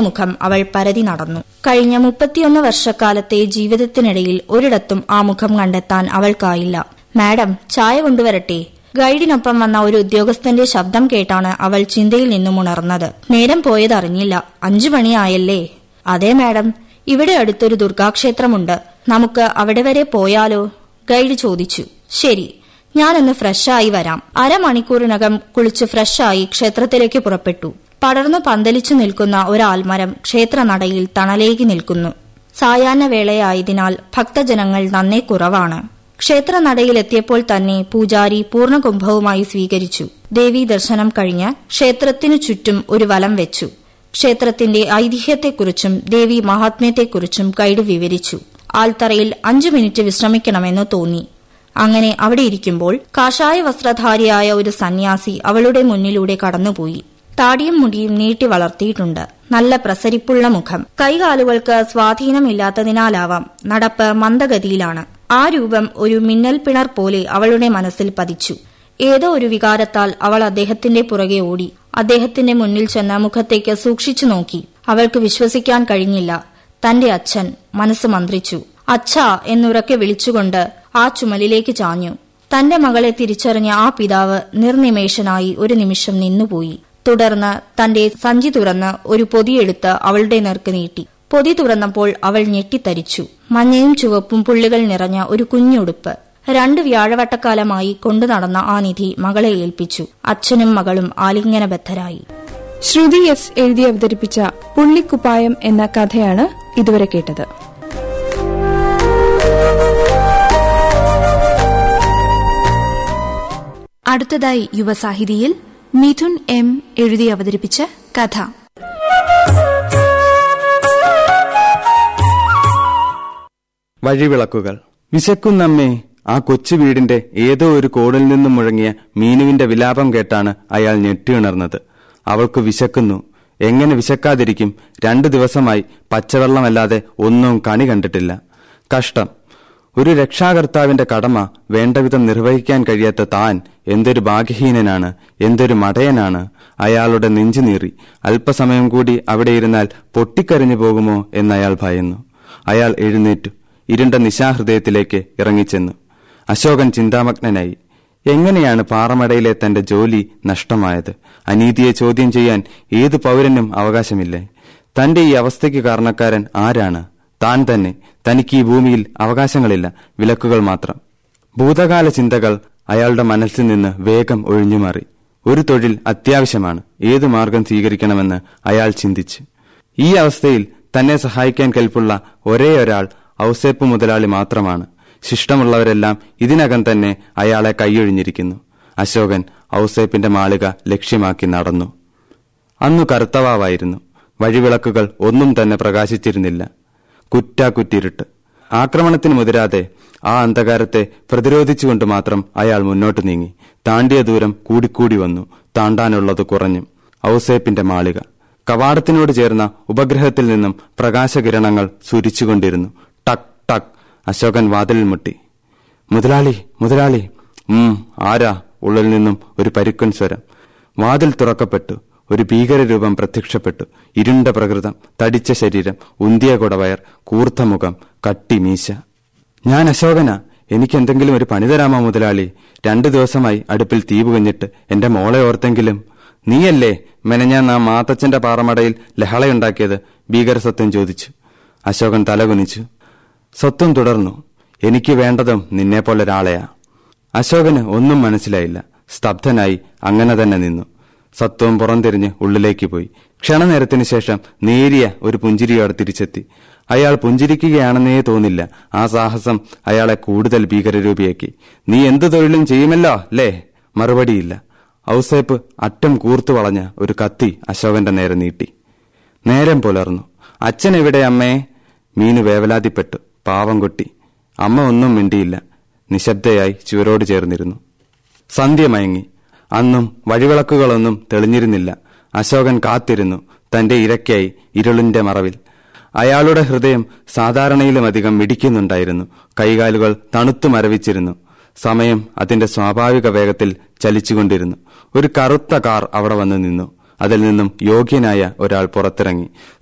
മുഖം അവൾ പരതി നടന്നു കഴിഞ്ഞ മുപ്പത്തിയൊന്ന് വർഷക്കാലത്തെ ജീവിതത്തിനിടയിൽ ഒരിടത്തും ആ മുഖം കണ്ടെത്താൻ അവൾക്കായില്ല മാഡം ചായ കൊണ്ടുവരട്ടെ ഗൈഡിനൊപ്പം വന്ന ഒരു ഉദ്യോഗസ്ഥന്റെ ശബ്ദം കേട്ടാണ് അവൾ ചിന്തയിൽ നിന്നും ഉണർന്നത് നേരം പോയതറിഞ്ഞില്ല അഞ്ചു മണിയായല്ലേ അതെ മാഡം ഇവിടെ അടുത്തൊരു ദുർഗാക്ഷേത്രമുണ്ട് നമുക്ക് അവിടെ വരെ പോയാലോ ഗൈഡ് ചോദിച്ചു ശരി ഞാനൊന്ന് ഫ്രഷായി വരാം അരമണിക്കൂറിനകം കുളിച്ച് ഫ്രഷായി ക്ഷേത്രത്തിലേക്ക് പുറപ്പെട്ടു പടർന്നു പന്തലിച്ചു നിൽക്കുന്ന ഒരാൽമരം ക്ഷേത്രനടയിൽ തണലേകി നിൽക്കുന്നു സായാഹ്ന വേളയായതിനാൽ ഭക്തജനങ്ങൾ നന്നേ കുറവാണ് ക്ഷേത്രനടയിലെത്തിയപ്പോൾ തന്നെ പൂജാരി പൂർണ്ണകുംഭവുമായി സ്വീകരിച്ചു ദേവീ ദർശനം കഴിഞ്ഞ് ക്ഷേത്രത്തിനു ചുറ്റും ഒരു വലം വെച്ചു ക്ഷേത്രത്തിന്റെ ഐതിഹ്യത്തെക്കുറിച്ചും ദേവി മഹാത്മ്യത്തെക്കുറിച്ചും ഗൈഡ് വിവരിച്ചു ആൽത്തറയിൽ അഞ്ചു മിനിറ്റ് വിശ്രമിക്കണമെന്ന് തോന്നി അങ്ങനെ അവിടെ ഇരിക്കുമ്പോൾ കാഷായ വസ്ത്രധാരിയായ ഒരു സന്യാസി അവളുടെ മുന്നിലൂടെ കടന്നുപോയി താടിയും മുടിയും നീട്ടി വളർത്തിയിട്ടുണ്ട് നല്ല പ്രസരിപ്പുള്ള മുഖം കൈകാലുകൾക്ക് സ്വാധീനമില്ലാത്തതിനാലാവാം നടപ്പ് മന്ദഗതിയിലാണ് ആ രൂപം ഒരു മിന്നൽ പിണർ പോലെ അവളുടെ മനസ്സിൽ പതിച്ചു ഏതോ ഒരു വികാരത്താൽ അവൾ അദ്ദേഹത്തിന്റെ പുറകെ ഓടി അദ്ദേഹത്തിന്റെ മുന്നിൽ ചെന്ന മുഖത്തേക്ക് സൂക്ഷിച്ചു നോക്കി അവൾക്ക് വിശ്വസിക്കാൻ കഴിഞ്ഞില്ല തന്റെ അച്ഛൻ മനസ്സ് മന്ത്രിച്ചു അച്ഛാ എന്നുറക്കെ വിളിച്ചുകൊണ്ട് ആ ചുമലിലേക്ക് ചാഞ്ഞു തന്റെ മകളെ തിരിച്ചറിഞ്ഞ ആ പിതാവ് നിർനിമേഷനായി ഒരു നിമിഷം നിന്നുപോയി തുടർന്ന് തന്റെ സഞ്ചി തുറന്ന് ഒരു പൊതിയെടുത്ത് അവളുടെ നേർക്ക് നീട്ടി പൊതി തുറന്നപ്പോൾ അവൾ ഞെട്ടിത്തരിച്ചു മഞ്ഞയും ചുവപ്പും പുള്ളികൾ നിറഞ്ഞ ഒരു കുഞ്ഞുടുപ്പ് രണ്ട് വ്യാഴവട്ടക്കാലമായി കൊണ്ടു നടന്ന ആ നിധി മകളെ ഏൽപ്പിച്ചു അച്ഛനും മകളും ആലിംഗനബദ്ധരായി ശ്രുതി എസ് എഴുതി അവതരിപ്പിച്ച പുള്ളിക്കുപ്പായം എന്ന കഥയാണ് ഇതുവരെ കേട്ടത് അടുത്തതായി യുവസാഹിതിയിൽ മിഥുൻ എം എഴുതി അവതരിപ്പിച്ച കഥ വഴിവിളക്കുകൾ വിശക്കുന്നമ്മേ ആ കൊച്ചു വീടിന്റെ ഏതോ ഒരു കോടിൽ നിന്നും മുഴങ്ങിയ മീനുവിന്റെ വിലാപം കേട്ടാണ് അയാൾ ഞെട്ടിയുണർന്നത് അവൾക്ക് വിശക്കുന്നു എങ്ങനെ വിശക്കാതിരിക്കും രണ്ടു ദിവസമായി പച്ചവെള്ളമല്ലാതെ ഒന്നും കണി കണ്ടിട്ടില്ല കഷ്ടം ഒരു രക്ഷാകർത്താവിന്റെ കടമ വേണ്ടവിധം നിർവഹിക്കാൻ കഴിയാത്ത താൻ എന്തൊരു ഭാഗ്യഹീനനാണ് എന്തൊരു മടയനാണ് അയാളുടെ നെഞ്ചുനീറി അല്പസമയം കൂടി അവിടെ ഇരുന്നാൽ പൊട്ടിക്കരഞ്ഞു പോകുമോ എന്ന് അയാൾ ഭയന്നു അയാൾ എഴുന്നേറ്റു ഇരുണ്ട നിശാഹൃദയത്തിലേക്ക് ഇറങ്ങിച്ചെന്നു അശോകൻ ചിന്താമഗ്നനായി എങ്ങനെയാണ് പാറമടയിലെ തന്റെ ജോലി നഷ്ടമായത് അനീതിയെ ചോദ്യം ചെയ്യാൻ ഏതു പൗരനും അവകാശമില്ലേ തന്റെ ഈ അവസ്ഥയ്ക്ക് കാരണക്കാരൻ ആരാണ് താൻ തന്നെ തനിക്ക് ഈ ഭൂമിയിൽ അവകാശങ്ങളില്ല വിലക്കുകൾ മാത്രം ഭൂതകാല ചിന്തകൾ അയാളുടെ മനസ്സിൽ നിന്ന് വേഗം ഒഴിഞ്ഞുമാറി ഒരു തൊഴിൽ അത്യാവശ്യമാണ് ഏതു മാർഗം സ്വീകരിക്കണമെന്ന് അയാൾ ചിന്തിച്ചു ഈ അവസ്ഥയിൽ തന്നെ സഹായിക്കാൻ കെൽപ്പുള്ള ഒരേ ഒരാൾ ഔസേപ്പ് മുതലാളി മാത്രമാണ് ശിഷ്ടമുള്ളവരെല്ലാം ഇതിനകം തന്നെ അയാളെ കൈയൊഴിഞ്ഞിരിക്കുന്നു അശോകൻ ഔസേപ്പിന്റെ മാളിക ലക്ഷ്യമാക്കി നടന്നു അന്നു കറുത്തവാവായിരുന്നു വഴിവിളക്കുകൾ ഒന്നും തന്നെ പ്രകാശിച്ചിരുന്നില്ല കുറ്റാക്കുറ്റിരുട്ട് ആക്രമണത്തിന് മുതിരാതെ ആ അന്ധകാരത്തെ പ്രതിരോധിച്ചുകൊണ്ട് മാത്രം അയാൾ മുന്നോട്ട് നീങ്ങി താണ്ടിയ ദൂരം കൂടിക്കൂടി വന്നു താണ്ടാനുള്ളത് കുറഞ്ഞു ഔസേപ്പിന്റെ മാളിക കവാടത്തിനോട് ചേർന്ന ഉപഗ്രഹത്തിൽ നിന്നും പ്രകാശകിരണങ്ങൾ സുരിച്ചുകൊണ്ടിരുന്നു ടക് ടക് അശോകൻ വാതിലിൽ മുട്ടി മുതലാളി മുതലാളി ഉം ആരാ ഉള്ളിൽ നിന്നും ഒരു പരുക്കൻ സ്വരം വാതിൽ തുറക്കപ്പെട്ടു ഒരു ഭീകരരൂപം പ്രത്യക്ഷപ്പെട്ടു ഇരുണ്ട പ്രകൃതം തടിച്ച ശരീരം ഉന്തിയ കുടവയർ കൂർത്ത മുഖം കട്ടി മീശ ഞാൻ അശോകനാ എനിക്ക് എന്തെങ്കിലും ഒരു പണി തരാമോ മുതലാളി രണ്ടു ദിവസമായി അടുപ്പിൽ തീ പുകഞ്ഞിട്ട് എന്റെ മോളെ ഓർത്തെങ്കിലും നീയല്ലേ മെനഞ്ഞാൻ ആ മാത്തച്ഛന്റെ പാറമടയിൽ ലഹളയുണ്ടാക്കിയത് ഭീകര സത്യം ചോദിച്ചു അശോകൻ തലകുനിച്ചു സ്വത്വം തുടർന്നു എനിക്ക് വേണ്ടതും നിന്നെപ്പോലെ ഒരാളെയാ അശോകന് ഒന്നും മനസ്സിലായില്ല സ്തബ്ധനായി അങ്ങനെ തന്നെ നിന്നു സത്വം പുറംതിരിഞ്ഞ് ഉള്ളിലേക്ക് പോയി ക്ഷണനേരത്തിന് ശേഷം നേരിയ ഒരു പുഞ്ചിരിയോടെ തിരിച്ചെത്തി അയാൾ പുഞ്ചിരിക്കുകയാണെന്നേ തോന്നില്ല ആ സാഹസം അയാളെ കൂടുതൽ ഭീകരരൂപിയാക്കി നീ എന്തു തൊഴിലും ചെയ്യുമല്ലോ അല്ലേ മറുപടിയില്ല ഔസേപ്പ് അറ്റം കൂർത്തു വളഞ്ഞ ഒരു കത്തി അശോകന്റെ നേരെ നീട്ടി നേരം പുലർന്നു അച്ഛൻ എവിടെ അമ്മേ മീനു വേവലാതിപ്പെട്ടു പാവം കൊട്ടി അമ്മ ഒന്നും മിണ്ടിയില്ല നിശബ്ദയായി ചുവരോട് ചേർന്നിരുന്നു സന്ധ്യ മയങ്ങി അന്നും വഴിവിളക്കുകളൊന്നും തെളിഞ്ഞിരുന്നില്ല അശോകൻ കാത്തിരുന്നു തന്റെ ഇരയ്ക്കായി ഇരുളിന്റെ മറവിൽ അയാളുടെ ഹൃദയം സാധാരണയിലുമധികം മിടിക്കുന്നുണ്ടായിരുന്നു കൈകാലുകൾ തണുത്തു മരവിച്ചിരുന്നു സമയം അതിന്റെ സ്വാഭാവിക വേഗത്തിൽ ചലിച്ചുകൊണ്ടിരുന്നു ഒരു കറുത്ത കാർ അവിടെ വന്നു നിന്നു അതിൽ നിന്നും യോഗ്യനായ ഒരാൾ പുറത്തിറങ്ങി